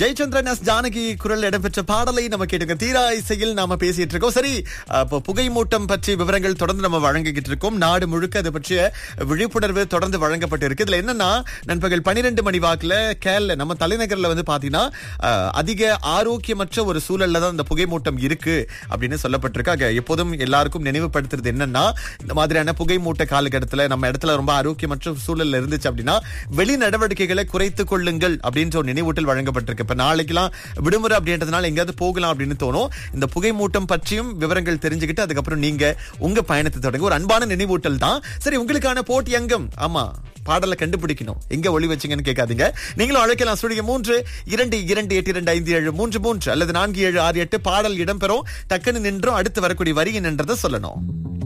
Jayachandran S Janaki குரல் இடம்பெற்ற பாடலை நம்ம கேட்டுங்க தீரா இசையில் நாம பேசிட்டு இருக்கோம் சரி இப்போ புகை மூட்டம் பற்றி விவரங்கள் தொடர்ந்து நம்ம வழங்கிக்கிட்டு இருக்கோம் நாடு முழுக்க அது பற்றிய விழிப்புணர்வு தொடர்ந்து வழங்கப்பட்டு இருக்கு இதுல என்னன்னா நண்பகல் பனிரெண்டு மணி வாக்குல கேரள நம்ம தலைநகர்ல வந்து பாத்தீங்கன்னா அஹ், அதிக ஆரோக்கியமற்ற ஒரு சூழல்ல தான் இந்த புகை மூட்டம் இருக்கு அப்படின்னு சொல்லப்பட்டிருக்கு ஆக எப்போதும் எல்லாருக்கும் நினைவுபடுத்துறது என்னன்னா இந்த மாதிரியான புகை மூட்ட காலகட்டத்துல நம்ம இடத்துல ரொம்ப ஆரோக்கியமற்ற சூழல்ல இருந்துச்சு அப்படின்னா வெளி நடவடிக்கைகளை குறைத்துக் கொள்ளுங்கள் அப்படின்ற ஒரு நினைவூட்டல் வழங்கப்பட்டிருக்கு இப்ப நாளைக்கெல்லாம் விடுமுறை அப்படின்றதுனால எங்கேயாவது போகலாம் அப்படின்னு தோணும் இந்த புகை மூட்டம் பற்றியும் விவரங்கள் தெரிஞ்சுக்கிட்டு அதுக்கப்புறம் நீங்க உங்க பயணத்தை தொடங்க ஒரு அன்பான நினைவூட்டல் தான் சரி உங்களுக்கான போட்டி அங்கம் ஆமா பாடலை கண்டுபிடிக்கணும் எங்க ஒளி வச்சீங்கன்னு கேட்காதீங்க நீங்களும் அழைக்கலாம் ஸ்டுடியோ மூன்று இரண்டு இரண்டு எட்டு இரண்டு ஐந்து ஏழு மூன்று மூன்று அல்லது நான்கு ஏழு ஆறு எட்டு பாடல் இடம்பெறும் டக்குன்னு நின்றும் அடுத்து வரக்கூடிய வரி என்னன்றதை சொல்லணும்